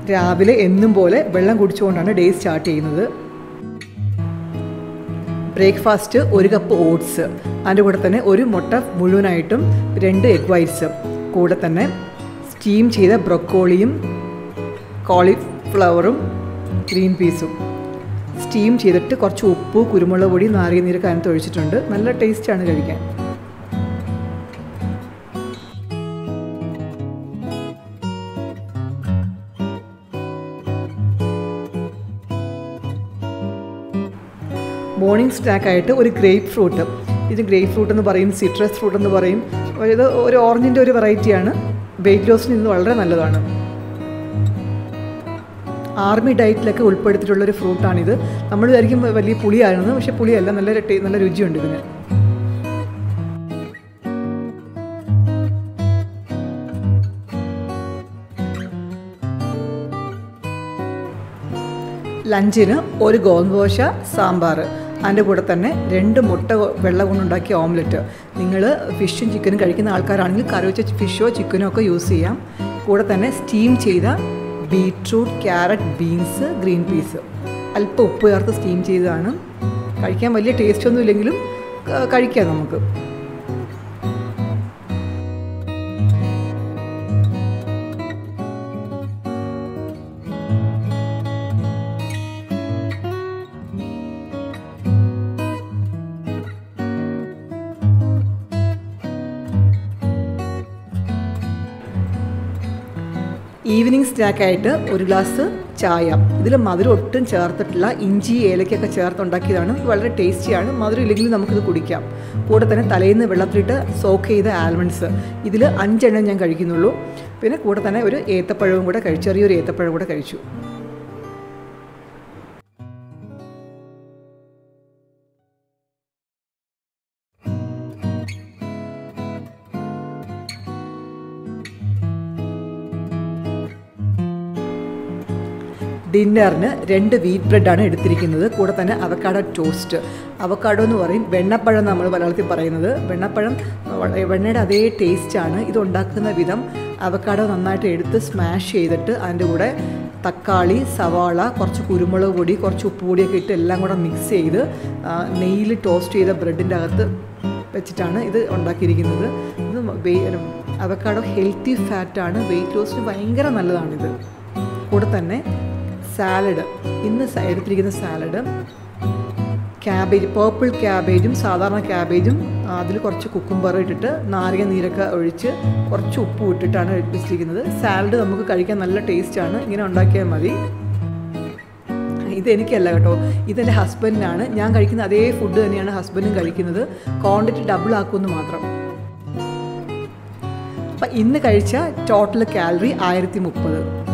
രാവിലെ എന്നും പോലെ വെള്ളം കുടിച്ചുകൊണ്ടാണ് ഡേ സ്റ്റാർട്ട് ചെയ്യുന്നത് ബ്രേക്ക്ഫാസ്റ്റ് ഒരു കപ്പ് ഓട്സ് അതിൻ്റെ കൂടെ തന്നെ ഒരു മുട്ട മുഴുവനായിട്ടും രണ്ട് എഗ് വൈറ്റ്സ് കൂടെ തന്നെ സ്റ്റീം ചെയ്ത ബ്രൊക്കോളിയും കോളിഫ്ലവറും ഗ്രീൻ പീസും സ്റ്റീം ചെയ്തിട്ട് കുറച്ച് ഉപ്പ് കുരുമുളക് പൊടി നാരങ്ങ അതിനകത്ത് ഒഴിച്ചിട്ടുണ്ട് നല്ല ടേസ്റ്റാണ് കഴിക്കാൻ മോർണിംഗ് സ്നാക്കായിട്ട് ഒരു ഗ്രേപ്പ് ഫ്രൂട്ട് ഇത് ഗ്രേപ്പ് ഫ്രൂട്ട് എന്ന് പറയും സിട്രസ് ഫ്രൂട്ട് എന്ന് പറയും ഇത് ഒരു ഓറഞ്ചിൻ്റെ ഒരു വെറൈറ്റിയാണ് വെയിറ്റ് ലോസിന് ഇത് വളരെ നല്ലതാണ് ആർമി ഡയറ്റിലൊക്കെ ഉൾപ്പെടുത്തിയിട്ടുള്ള ഒരു ഫ്രൂട്ടാണിത് നമ്മൾ വിചാരിക്കും വലിയ പുളിയാണെന്ന് പക്ഷേ പുളിയല്ല നല്ല ടേ നല്ല രുചിയുണ്ട് ഇതിന് ലഞ്ചിന് ഒരു ഗോതമ്പോശ സാമ്പാർ അതിൻ്റെ കൂടെ തന്നെ രണ്ട് മുട്ട വെള്ള കൊണ്ടുണ്ടാക്കിയ ഓംലെറ്റ് നിങ്ങൾ ഫിഷും ചിക്കനും കഴിക്കുന്ന ആൾക്കാരാണെങ്കിൽ കറി വെച്ച ഫിഷോ ചിക്കനോ ഒക്കെ യൂസ് ചെയ്യാം കൂടെ തന്നെ സ്റ്റീം ചെയ്ത beetroot carrot beans green peas അല്പം ഉപ്പ് ചേർത്ത് സ്റ്റീം ചെയ്തതാണ് കഴിക്കാൻ വലിയ ടേസ്റ്റ് ഒന്നും ഇല്ലെങ്കിലും കഴിക്കാം നമുക്ക് ഈവനിങ് സ്നാക്കായിട്ട് ഒരു ഗ്ലാസ് ചായ ഇതിൽ മധുരം ഒട്ടും ചേർത്തിട്ടില്ല ഇഞ്ചി ഏലക്കൊക്കെ ചേർത്തുണ്ടാക്കിയതാണ് വളരെ ടേസ്റ്റിയാണ് മധുരം ഇല്ലെങ്കിലും നമുക്കിത് കുടിക്കാം കൂടെ തന്നെ തലേന്ന് വെള്ളത്തിലിട്ട് സോക്ക് ചെയ്ത ആൽമണ്ട്സ് ഇതിൽ അഞ്ചെണ്ണം ഞാൻ കഴിക്കുന്നുള്ളൂ പിന്നെ കൂടെ തന്നെ ഒരു ഏത്തപ്പഴവും കൂടെ കഴിച്ചു ചെറിയൊരു ഏത്തപ്പഴം കൂടെ കഴിച്ചു ഡിന്നറിന് രണ്ട് വീറ്റ് ബ്രെഡാണ് എടുത്തിരിക്കുന്നത് കൂടെ തന്നെ അവക്കാഡോ ടോസ്റ്റ് അവക്കാഡോ എന്ന് പറയും വെണ്ണപ്പഴം നമ്മൾ മലയാളത്തിൽ പറയുന്നത് വെണ്ണപ്പഴം വെണ്ണയുടെ അതേ ടേസ്റ്റാണ് ഇത് ഉണ്ടാക്കുന്ന വിധം അവക്കാഡോ നന്നായിട്ട് എടുത്ത് സ്മാഷ് ചെയ്തിട്ട് അതിൻ്റെ കൂടെ തക്കാളി സവാള കുറച്ച് കുരുമുളക് പൊടി കുറച്ച് ഉപ്പ് പൊടിയൊക്കെ ഇട്ട് എല്ലാം കൂടെ മിക്സ് ചെയ്ത് നെയ്യിൽ ടോസ്റ്റ് ചെയ്ത ബ്രെഡിൻ്റെ അകത്ത് വെച്ചിട്ടാണ് ഇത് ഉണ്ടാക്കിയിരിക്കുന്നത് ഇത് അവക്കാഡോ ഹെൽത്തി ഫാറ്റാണ് വെയിറ്റ് ലോസിന് ഭയങ്കര നല്ലതാണിത് കൂടെ തന്നെ സാലഡ് ഇന്ന് എടുത്തിരിക്കുന്ന സാലഡ് ക്യാബേജ് പേർപ്പിൾ ക്യാബേജും സാധാരണ ക്യാബേജും അതിൽ കുറച്ച് കുക്കുംബർ ഇട്ടിട്ട് നാരങ്ങ നീരൊക്കെ ഒഴിച്ച് കുറച്ച് ഉപ്പ് ഇട്ടിട്ടാണ് വെച്ചിരിക്കുന്നത് സാലഡ് നമുക്ക് കഴിക്കാൻ നല്ല ടേസ്റ്റാണ് ഇങ്ങനെ ഉണ്ടാക്കിയാൽ മതി ഇതെനിക്കല്ല കേട്ടോ ഇതെൻ്റെ ഹസ്ബൻഡിനാണ് ഞാൻ കഴിക്കുന്ന അതേ ഫുഡ് തന്നെയാണ് ഹസ്ബൻഡും കഴിക്കുന്നത് ക്വാണ്ടിറ്റി ഡബിൾ ആക്കുമെന്ന് മാത്രം അപ്പം ഇന്ന് കഴിച്ച ടോട്ടൽ കാലറി ആയിരത്തി മുപ്പത്